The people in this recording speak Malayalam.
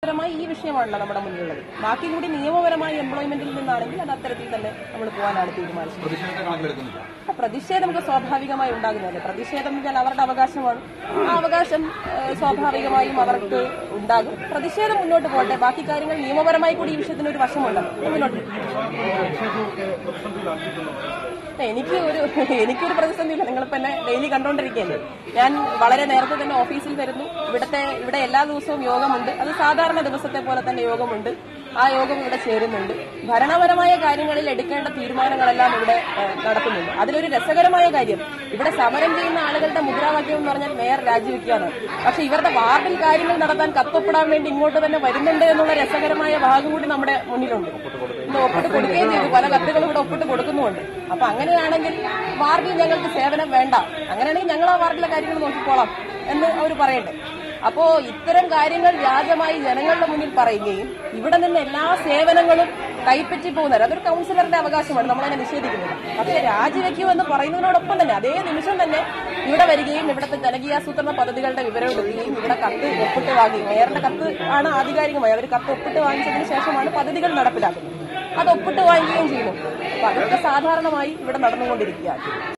അടിസ്ഥാനപരമായി ഈ വിഷയമാണല്ലോ നമ്മുടെ മുന്നിലുള്ളത് ബാക്കി കൂടി നിയമപരമായ എംപ്ലോയ്മെന്റിൽ നിന്നാണെങ്കിൽ അത് അത്തരത്തിൽ തന്നെ നമ്മൾ പോകാനാണ് തീരുമാനിച്ചത് പ്രതിഷേധത്തെ കണക്കിലെടുക്കുന്നില്ല ആ പ്രതിഷേധം നമുക്ക് സ്വാഭാവികമായി ഉണ്ടാകുന്നതല്ലേ പ്രതിഷേധം എന്ന് വെച്ചാൽ അവരുടെ അവകാശമാണ് ആ അവകാശം ഏഹ്, സ്വാഭാവികമായും അവർക്ക് ഉണ്ടാകും പ്രതിഷേധം മുന്നോട്ട് പോകട്ടെ ബാക്കി കാര്യങ്ങൾ നിയമപരമായി കൂടി ഈ വിഷയത്തിന് ഒരു വശമുണ്ട് അത് മുന്നോട്ട് എനിക്ക് ഒരു എനിക്കൊരു പ്രതിസന്ധിയില്ല നിങ്ങളിപ്പോ എന്നെ ഡെയിലി കണ്ടോണ്ടിരിക്കുകയല്ലേ ഞാൻ വളരെ നേരത്തെ തന്നെ ഓഫീസിൽ വരുന്നു ഇവിടുത്തെ ഇവിടെ എല്ലാ ദിവസവും യോഗമുണ്ട് അത് സാധാരണ ദിവസത്തെ പോലെ തന്നെ യോഗമുണ്ട് ആ യോഗം ഇവിടെ ചേരുന്നുണ്ട് ഭരണപരമായ കാര്യങ്ങളിൽ എടുക്കേണ്ട തീരുമാനങ്ങളെല്ലാം ഇവിടെ ഏഹ്, നടത്തുന്നുണ്ട് അതിലൊരു രസകരമായ കാര്യം ഇവിടെ സമരം ചെയ്യുന്ന ആളുകളുടെ മുദ്രാവാക്യം എന്ന് പറഞ്ഞാൽ മേയർ രാജിവെക്കുകയാണ് പക്ഷെ ഇവരുടെ വാർഡിൽ കാര്യങ്ങൾ നടത്താൻ കത്തൊപ്പിടാൻ വേണ്ടി ഇങ്ങോട്ട് തന്നെ വരുന്നുണ്ട് എന്നുള്ള രസകരമായ ഭാഗം കൂടി നമ്മുടെ മുന്നിലുണ്ട് ഇന്ന് ഒപ്പിട്ട് കൊടുക്കുകയും ചെയ്തു പല കത്തുകളും ഇവിടെ ഒപ്പിട്ട് കൊടുക്കുന്നുമുണ്ട് അപ്പൊ അങ്ങനെയാണെങ്കിൽ വാർഡിൽ ഞങ്ങൾക്ക് സേവനം വേണ്ട അങ്ങനെയാണെങ്കിൽ ഞങ്ങൾ ആ വാർഡിലെ കാര്യങ്ങൾ നോക്കിക്കോളാം എന്ന് അവർ പറയട്ടെ അപ്പോ ഇത്തരം കാര്യങ്ങൾ വ്യാജമായി ജനങ്ങളുടെ മുന്നിൽ പറയുകയും ഇവിടെ നിന്ന് എല്ലാ സേവനങ്ങളും കൈപ്പറ്റി പോകുന്നത് അതൊരു കൗൺസിലറുടെ അവകാശമാണ് നമ്മളതിനെ നിഷേധിക്കുന്നില്ല പക്ഷേ രാജിവെക്കുമെന്ന് പറയുന്നതിനോടൊപ്പം തന്നെ അതേ നിമിഷം തന്നെ ഇവിടെ വരികയും ഇവിടുത്തെ ജനകീയാസൂത്രണ പദ്ധതികളുടെ വിവരം എടുക്കുകയും ഇവിടെ കത്ത് ഒപ്പിട്ട് വാങ്ങി മേയറുടെ കത്ത് ആണ് ആധികാരികമായി അവർ കത്ത് ഒപ്പിട്ട് വാങ്ങിച്ചതിന് ശേഷമാണ് പദ്ധതികൾ നടപ്പിലാക്കുന്നത് അത് ഒപ്പിട്ട് വാങ്ങുകയും ചെയ്യുന്നു അപ്പൊ അതൊക്കെ സാധാരണമായി ഇവിടെ നടന്നുകൊണ്ടിരിക്കുകയാണ്